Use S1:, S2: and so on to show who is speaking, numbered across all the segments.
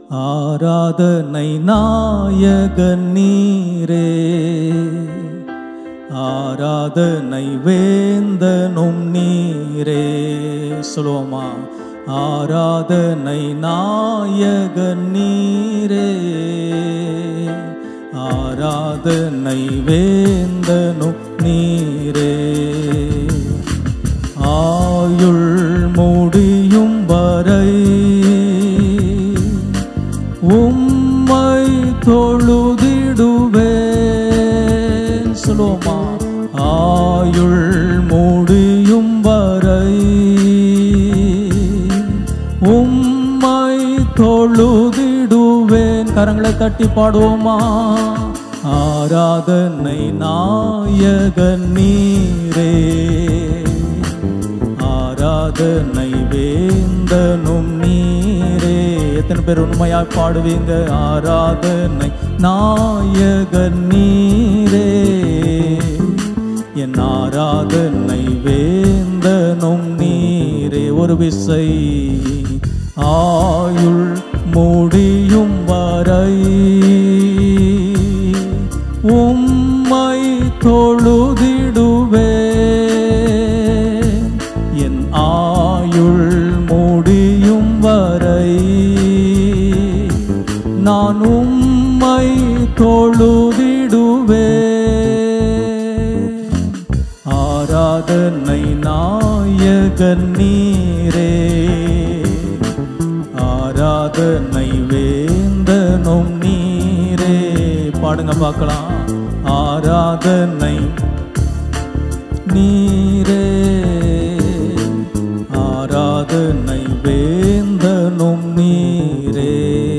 S1: ஆராதனை நாயகன் நீரே ஆராதனை வேந்தனும் நீரே சொல்லுவோமா ஆராதனை நாயகன் நீரே ஆராதனை வேந்தனும் நீரே ஆயுள் முடியும் வரை உம்மை தொழுதிடுவேன் சொல்லுவோமா ஆயுள் முடியும் வரை உம்மை தொழுதிடுவேன் கரங்களை தட்டி பாடுவோமா ஆராதனை நாயகன் நீரே ஆராதனை வேந்தனும் நீரே எத்தனை பேர் உண்மையாய் பாடுவீங்க ஆராதனை நாயகன் நீரே என் ஆராதனை வேந்தனும் நீரே ஒரு விசை ஆயுள் முடியும் வரை உம்மை தொழுதிடுவேன் என் ஆயுள் முடியும் வரை நான் உம்மை தொழுதிடுவேன் ஆராதனை நாயகன் நீரே ஆராதனை வேந்தனும் நீரே பாடுங்க பார்க்கலாம் ஆராதனை நீரே ஆராதனை வேந்தனும் நீரே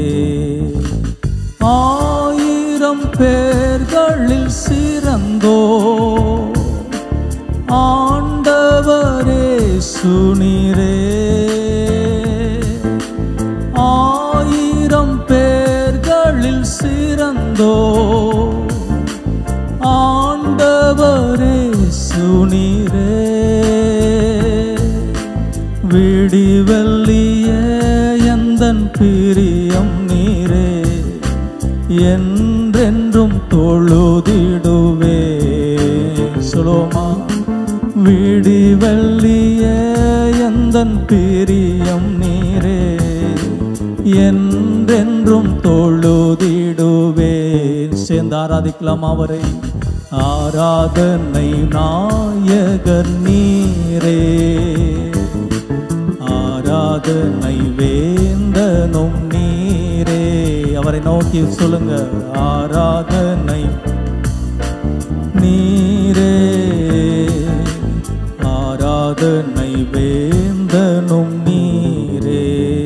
S1: ஆயிரம் பேர்களில் சிறந்தோ ஆண்டவரே சுனிரே ஆயிரம் பேர்களில் சிறந்தோ ஆண்டவரே சுனிரே விடிவெள்ளிய எந்தன் பிரியம் நீரே என்றென்றும் தொழுதிடுவே சுலோமா விடிவெள்ளிய எந்தன் பிரியம் நீரே என்றென்றும் தொழுதிடுவேன் சேர்ந்து ஆராதிக்கலாம் அவரை ஆராதனை நாயகர் நீரே ஆராதனை வேந்தனும் நீரே அவரை நோக்கி சொல்லுங்க ஆராதனை நீரே ஆராதனை வேந்தனும் நீரே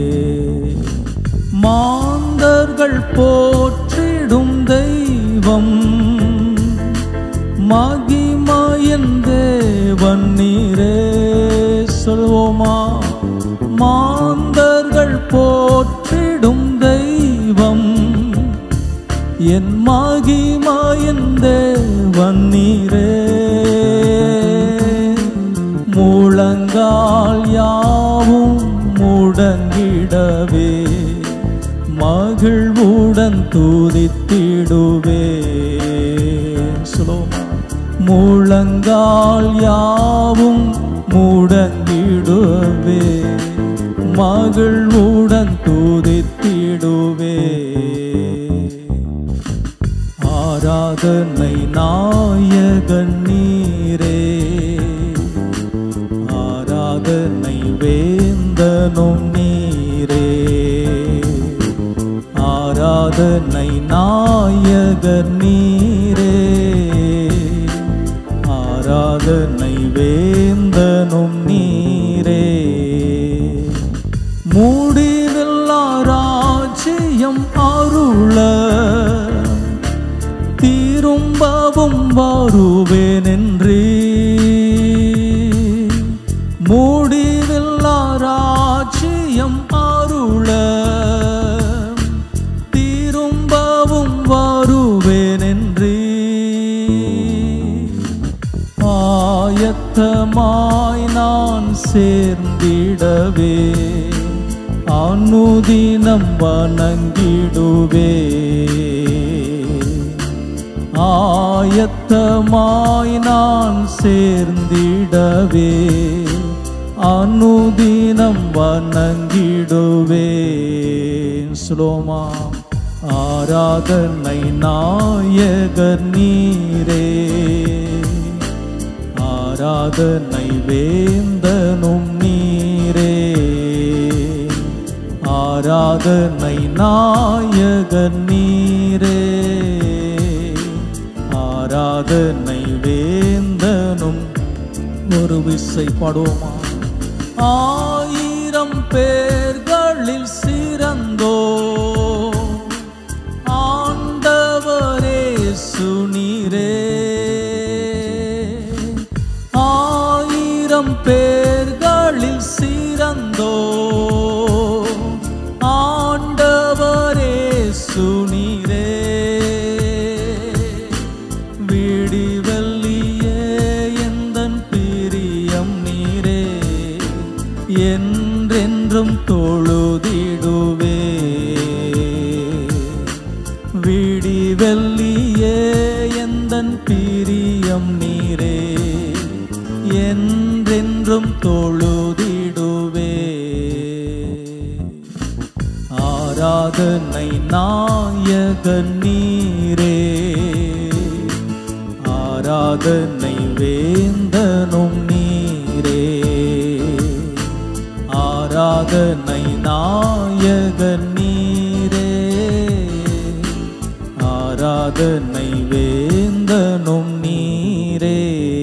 S1: மாந்தர்கள் போற்றிடும் தெய்வம் மகிமாயன் தேவன் நீரே சொல்வோமா மாந்தர்கள் போற்றிடும் தெய்வம் என் மகிமாயன் தேவன் நீரே முழங்கால் யாவும் முடங்கிடவே மகிழ்வுடன் துதித்திடுவே சுலோமா முழங்கால் யாவும் முடங்கிடுவே மகிழ்வுடன் துதித்திடுவே ஆராதனை நாயகன் நீரே ஆராதனை வேந்தனும் நீரே ஆராதனை நாயகர் நீரே ஆராதனை வேந்தனும் நீரே முடிவில்லா ராஜ்யம் அருள திரும்பவும் வருவேனென்றே முடிவில்லா ராஜ்யம் அருள திரும்பவும் வருவேனென்றே ஆயத்தமாய் நான் சேர்ந்திடவே அனுதினம் வணங்கிடுவே ஆயத்தமாய் நான் சேர்ந்திடவே அனுதினம் வணங்கிடுவேன் ஸ்லோமா ஆராதனை நாயகர் நீரே ஆராதனை வேந்தனும் நீரே ஆராதனை நாயகர் நீரே ஆராதனை வேந்தனும் ஒரு விசை பாடுவோமா ஆயிரம் பேர்களில் சிறந்தோ ஆண்டவரே சுனிரே ஆயிரம் பேர்களில் சிறந்தோ ஆண்டவரே சுனிரே விடிவெள்ளியே எந்தன் பிரியம் நீரே என்றென்றும் தொழுதிடுவே விடிவெள்ளியே எந்தன் பிரியம் நீரே என்றென்றும் தொழுதிடுவே ஆராதனை நாயகன் நீரே ஆராதனை வேந்தனும் நீரே ஆராதனை நாயகன் நீரே ஆராதனை வேந்தனும் நீரே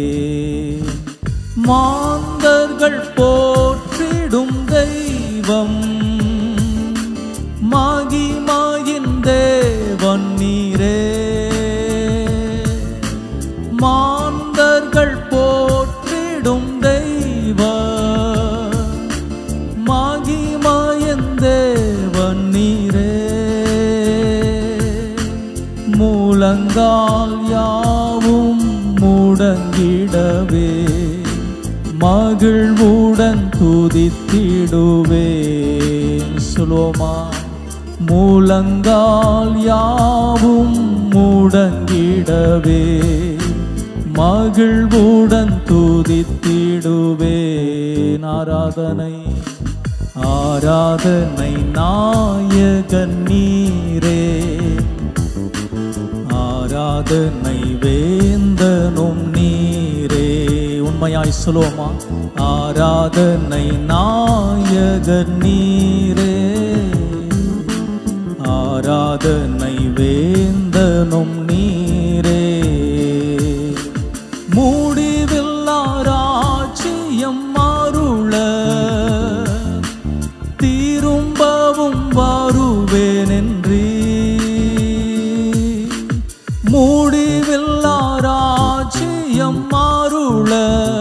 S1: மாந்தர்கள் போற்றிடும் தெய்வம் மகிமாயின் தேவன் நீரே மாந்தர்கள் போற்றிடும் தெய்வ மகிமாயின் தேவன் நீரே மூலங்கால் யாவும் முடங்கிடவே மகிழ்வுடன் துதித்திடுவே சுலோமா மூலங்கால் யாவும் முடங்கிடவே மகிழ்வுடன் துதித்திடுவே ஆராதனை ஆராதனை நாயகன் நீரே ஆராதனை வேந்தனும் நீரே உண்மையாய் சொல்லுவோமா ஆராதனை நாயகர் நீரே ஆராதனை வேந்தனும் நீரே மூடிவில்லா ராஜ்யம் அருள திரும்பவும் வருவேன் என்றீ மூடிவில்லா ராஜ்யம் அருள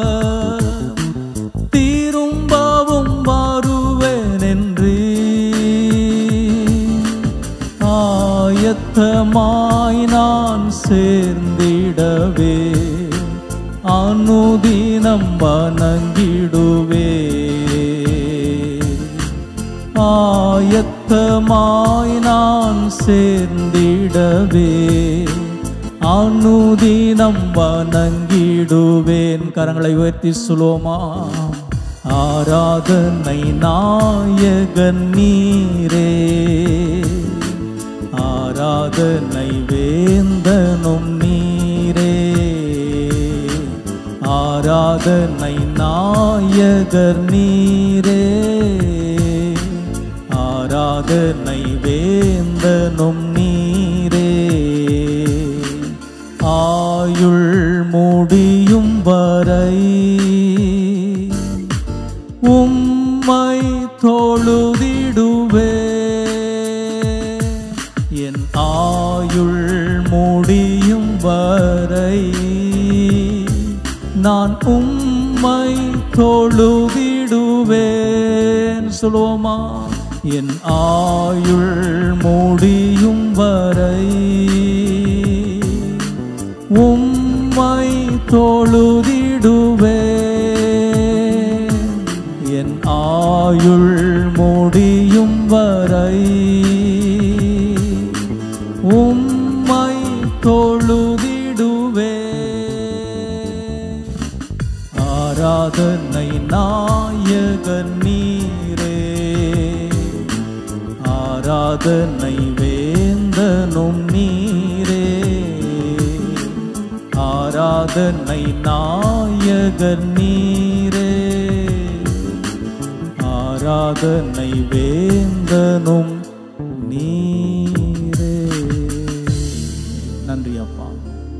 S1: திரும்பவும் வருவேன் என்றீ ஆயத்தமாய் நான் சேர்ந்திடவே அனுதினம் வணங்கிடுவே ஆயத்தமாய் நான் சேர்ந்திடவே அனுதினம் வணங்கிடுவேன் கரங்களை உயர்த்தி சுலோமா ஆராதனை நாயகன் நீரே ஆராதனை வேந்தனும் நீரே ஆராதனை நாயகர் நீரே ஆராதனை வேந்தனும் நீரே ஆயுள் முடியும் வரை உம்மை தொழுதிடுவே என் ஆயுள் முடியும் வரை நான் உம்மை தொழுதிடுவேன் சொல்லுவோமா என் ஆயுள் முடியும் வரை உம்மை தொழுதிடுவே என் ஆயுள் முடியும் வரை ஆராதனை நாயகன் நீரே ஆராதனை வேந்தனும் நீரே ஆராதனை நாயகன் நீரே ஆராதனை வேந்தனும் நீரே